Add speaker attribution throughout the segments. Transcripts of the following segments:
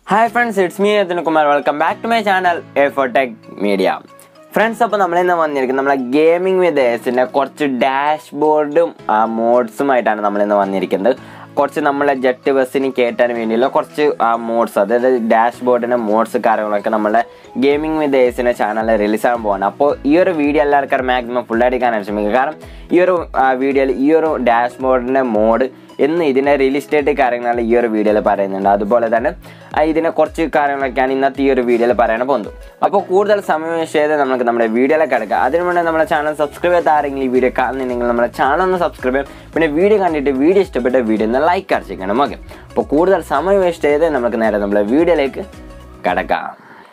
Speaker 1: Hi friends it's me Nithin Kumar welcome back to my channel A four tech media friends അപ്പോൾ നമ്മളിന്ന് വന്നിരിക്കുന്നത് നമ്മളെ gaming with എസിൻ്റെ കുറച്ച് ഡാഷ് ബോർഡും മോഡ്സുമായിട്ടാണ് നമ്മളിന്ന് വന്നിരിക്കുന്നത് കുറച്ച് നമ്മളെ ജെറ്റ് ബസ്സിന് കയറ്റാൻ വേണ്ടിയുള്ള കുറച്ച് മോഡ്സ് അതായത് ഡാഷ് ബോർഡിൻ്റെ മോഡ്സ് കാര്യങ്ങളൊക്കെ നമ്മളെ ഗെയിമിംഗ് വിത്ത് എസിൻ്റെ ചാനലിൽ റിലീസ് ആകാൻ പോവാണ് അപ്പോൾ ഈ ഒരു വീഡിയോ എല്ലാവർക്കും മാക്സിമം ഫുൾ അടിക്കാനാണ് ശ്രമിക്കുക കാരണം ഈ ഒരു വീഡിയോയിൽ ഈ ഒരു ഡാഷ് ബോർഡിൻ്റെ മോഡ് എന്ന് ഇതിൻ്റെ റിലീസ് ഡേറ്റ് കാര്യങ്ങൾ ഈ ഒരു വീഡിയോയിൽ പറയുന്നുണ്ട് അതുപോലെ തന്നെ ആ, ഇതിനെ കുറച്ച് കാര്യങ്ങളൊക്കെയാണ് ഇന്നത്തെ ഈ ഒരു വീഡിയോയിൽ പറയാൻ പോകുന്നത് അപ്പോൾ കൂടുതൽ സമയം ചെയ്ത് നമുക്ക് നമ്മുടെ വീഡിയോയിലേക്ക് കിടക്കാം അതിനു മുന്നേ നമ്മുടെ ചാനൽ സബ്സ്ക്രൈബ് ചെയ്ത ആരെങ്കിലും ഈ വീഡിയോ കാണുന്നുണ്ടെങ്കിൽ നമ്മുടെ ചാനൽ ഒന്ന് സബ്സ്ക്രൈബ് ചെയ്യും പിന്നെ വീഡിയോ കണ്ടിട്ട് വീഡിയോ ഇഷ്ടപ്പെട്ട വീഡിയോ ഒന്ന് ലൈക്ക് അടിച്ചിരിക്കണം ഓക്കെ അപ്പോൾ കൂടുതൽ സമയം വേസ്റ്റ് ചെയ്ത് നമുക്ക് നേരെ നമ്മുടെ വീഡിയോയിലേക്ക് കിടക്കാം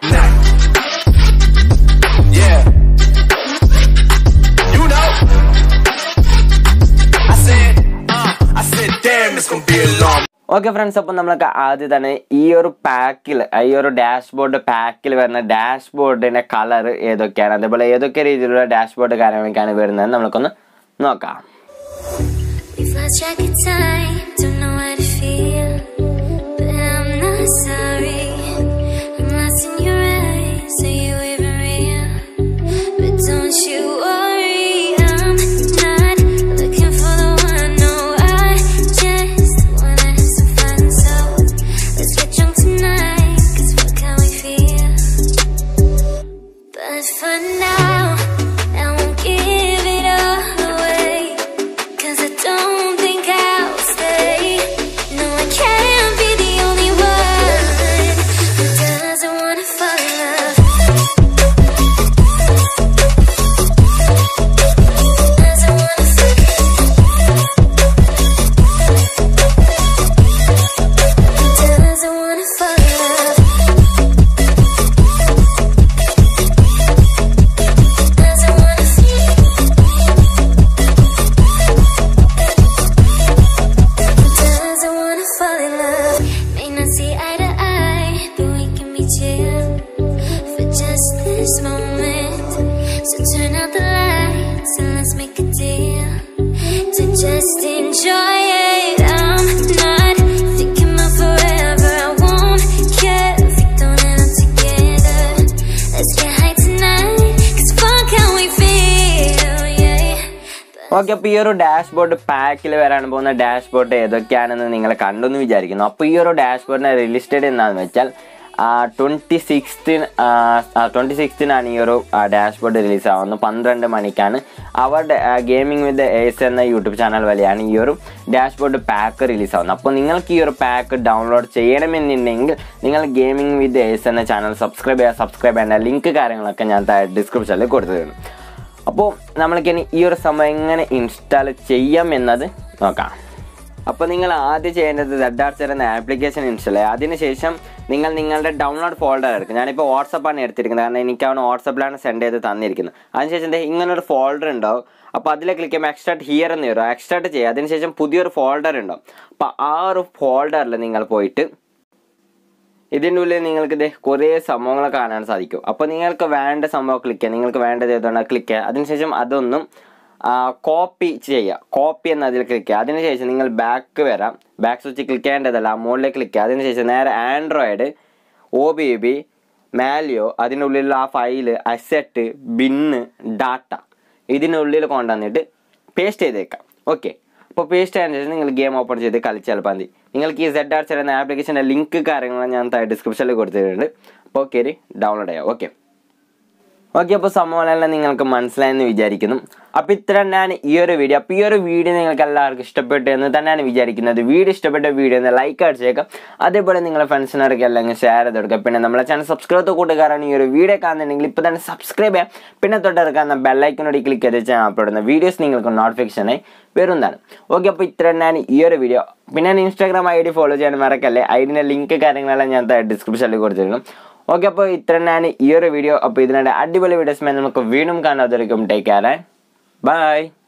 Speaker 2: Yeah. You know. I said, uh, I said, damn, it's gonna be a long.
Speaker 1: Okay friends അപ്പം നമ്മൾക്ക് ആദ്യം തന്നെ ഈ ഒരു പാക്കിൽ ഈ ഒരു ഡാഷ് ബോർഡ് പാക്കിൽ വരുന്ന ഡാഷ് ബോർഡിന്റെ കളർ ഏതൊക്കെയാണ് അതേപോലെ ഏതൊക്കെ രീതിയിലുള്ള ഡാഷ് ബോർഡ് കാര്യങ്ങളൊക്കെയാണ് വരുന്നത് നമുക്കൊന്ന് നോക്കാം
Speaker 3: We've lost track of time, don't know how to feel, but I'm not sorry. I'm lost in your eyes, are you even real? But don't you worry, I'm not looking for the one. No, I just wanna have some fun. So let's get drunk tonight, 'cause what can we feel? But for now, I won't give it all away. Cause I don't think I'll stay. No, I can't be the only one who doesn't wanna fall in love. Doesn't wanna fall Doesn't wanna fall in love. Doesn't wanna fall doesn't wanna fall in love. May not see eye to eye, but we can be chill for just this moment. So turn out the lights and let's make a deal to just enjoy it. I'm not thinking about forever. I won't care if we don't end up together. Let's get high tonight, 'cause fuck how we feel, yeah.
Speaker 1: Okay അപ്പോൾ ഈ ഒരു dash board പാക്കിൽ വരാൻ പോകുന്ന dash board ഏതൊക്കെയാണെന്ന് നിങ്ങൾ കണ്ടെന്ന് വിചാരിക്കുന്നു അപ്പോൾ ഈ ഒരു ഡാഷ് ബോർഡിനെ റിലീസ് ഡേറ്റ് എന്താണെന്ന് വെച്ചാൽ ട്വൻറ്റി സിക്സ്തിന് ട്വൻറ്റി സിക്സ്തിനാണ് ഈ ഒരു ഡാഷ് ബോർഡ് റിലീസ് ആവുന്നത് പന്ത്രണ്ട് മണിക്കാണ് അവരുടെ ഗെയിമിംഗ് വിത്ത് എസ് എന്ന യൂട്യൂബ് ചാനൽ വഴിയാണ് ഈ ഒരു ഡാഷ് ബോർഡ് പാക്ക് റിലീസ് ആവുന്നത് അപ്പോൾ നിങ്ങൾക്ക് ഈ ഒരു പാക്ക് ഡൗൺലോഡ് ചെയ്യണമെന്നുണ്ടെങ്കിൽ നിങ്ങൾ ഗെയിമിംഗ് വിത്ത് എസ് എന്ന ചാനൽ സബ്സ്ക്രൈബ് ചെയ്യുക സബ്സ്ക്രൈബ് ചെയ്യേണ്ട ലിങ്ക് കാര്യങ്ങളൊക്കെ ഞാൻ ഡിസ്ക്രിപ്ഷനിൽ കൊടുത്തിട്ടുണ്ട് അപ്പോൾ നമ്മൾക്കിനി ഈ ഒരു സമയം എങ്ങനെ ഇൻസ്റ്റാൾ ചെയ്യാം എന്നത് നോക്കാം അപ്പോൾ നിങ്ങൾ ആദ്യം ചെയ്യേണ്ടത് ദഡാർച്ചർ എന്ന ആപ്ലിക്കേഷൻ ഇൻസ്റ്റാൾ ചെയ്യുക അതിനുശേഷം നിങ്ങൾ നിങ്ങളുടെ ഡൗൺലോഡ് ഫോൾഡർ എടുക്കുക ഞാനിപ്പോൾ വാട്സപ്പാണ് എടുത്തിരിക്കുന്നത് കാരണം എനിക്ക് അവന് വാട്സപ്പിലാണ് സെൻഡ് ചെയ്ത് തന്നിരിക്കുന്നത് അതിനുശേഷം ദേ ഇങ്ങനൊരു ഫോൾഡർ ഉണ്ടാവും അപ്പോൾ അതിൽ ക്ലിക്ക് ചെയ്യുമ്പോൾ എക്സ്ട്രാക്ട് ഹിയർ എന്ന് വരും എക്സ്ട്രാക്ട് ചെയ്യുക അതിനുശേഷം പുതിയൊരു ഫോൾഡർ ഉണ്ടാവും അപ്പോൾ ആ ഒരു ഫോൾഡറിൽ നിങ്ങൾ പോയിട്ട് ഇതിൻ്റെ ഉള്ളിൽ നിങ്ങൾക്ക് ഇത് കുറേ സംഭവങ്ങൾ കാണാൻ സാധിക്കും അപ്പോൾ നിങ്ങൾക്ക് വേണ്ട സംഭവം ക്ലിക്ക് ചെയ്യുക നിങ്ങൾക്ക് വേണ്ടത് ഏതാണ് ക്ലിക്ക് ചെയ്യുക അതിനുശേഷം അതൊന്നും കോപ്പി ചെയ്യുക കോപ്പി എന്നതിൽ ക്ലിക്ക് ചെയ്യുക അതിനുശേഷം നിങ്ങൾ ബാക്ക് വരാം ബാക്ക് സ്വിച്ച് ക്ലിക്ക് ചെയ്യേണ്ടതല്ല മുകളിലേക്ക് ക്ലിക്ക് ചെയ്യുക അതിനുശേഷം നേരെ ആൻഡ്രോയിഡ് ഒ ബി ബി മാലിയോ അതിനുള്ളിലുള്ള ആ ഫയല് അസെറ്റ് ബിന്ന് ഡാറ്റ ഇതിനുള്ളിൽ കൊണ്ടുവന്നിട്ട് പേസ്റ്റ് ചെയ്തേക്കാം ഓക്കെ അപ്പോൾ പേസ്റ്റ് ആയതിനു ശേഷം നിങ്ങൾ ഗെയിം ഓപ്പൺ ചെയ്ത് കളിച്ചാൽ മതി നിങ്ങൾക്ക് ഈ സെഡ് ആർ എന്ന ആപ്ലിക്കേഷൻ്റെ ലിങ്ക് കാര്യങ്ങൾ ഞാൻ ഡിസ്ക്രിപ്ഷനിൽ കൊടുത്തിട്ടുണ്ട് അപ്പോൾ കയറി ഡൗൺലോഡ് ചെയ്യാം ഓക്കെ ഓക്കെ അപ്പോൾ സംഭവങ്ങളെല്ലാം നിങ്ങൾക്ക് മനസ്സിലായെന്ന് വിചാരിക്കുന്നു അപ്പോൾ ഇത്ര തന്നെയാണ് ഈ ഒരു വീഡിയോ അപ്പോൾ ഈ ഒരു വീഡിയോ നിങ്ങൾക്ക് എല്ലാവർക്കും ഇഷ്ടപ്പെട്ടു എന്ന് തന്നെയാണ് വിചാരിക്കുന്നത് വീഡിയോ ഇഷ്ടപ്പെട്ട വീഡിയോ ഒന്ന് ലൈക്ക് അടിച്ചേക്കാം അതേപോലെ നിങ്ങളുടെ ഫ്രണ്ട്സിനൊക്കെ എല്ലാം ശെയർ ചെയ്ത് കൊടുക്കുക പിന്നെ നമ്മളെ ചാനൽ സബ്സ്ക്രൈബ് ചെയ്ത കൂട്ടുകാരാണ് ഈ ഒരു വീഡിയോ കാണുന്നുണ്ടെങ്കിൽ ഇപ്പോൾ തന്നെ സബ്സ്ക്രൈബ് ചെയ്യാം പിന്നെ തൊട്ടടുക്കുന്ന ബെല്ലൈക്കനോട് ക്ലിക്ക് ചെയ്ത് ഞാൻ അപ്ലോഡ് ചെയ്യുന്ന വീഡിയോസ് നിങ്ങൾക്ക് നോട്ടിഫിക്കേഷനായി വരുന്നതാണ് ഓക്കെ അപ്പോൾ ഇത്ര തന്നെയാണ് ഈ ഒരു വീഡിയോ പിന്നെ ഞാൻ ഇൻസ്റ്റാഗ്രാം ഐ ഡി ഫോളോ ചെയ്യാൻ മറക്കല്ലേ ഐഡിൻ്റെ ലിങ്ക് കാര്യങ്ങളെല്ലാം ഞാൻ ഡിസ്ക്രിപ്ഷനിൽ കൊടുത്തിരുന്നു ഓക്കെ അപ്പോൾ ഇത്ര തന്നെയാണ് ഈ ഒരു വീഡിയോ അപ്പോൾ ഇതിനിടെ അടിപൊളി വീഡിയോസ് നമുക്ക് വീണ്ടും കാണാതിരിക്കും ടേക്ക് കെയർ ബൈ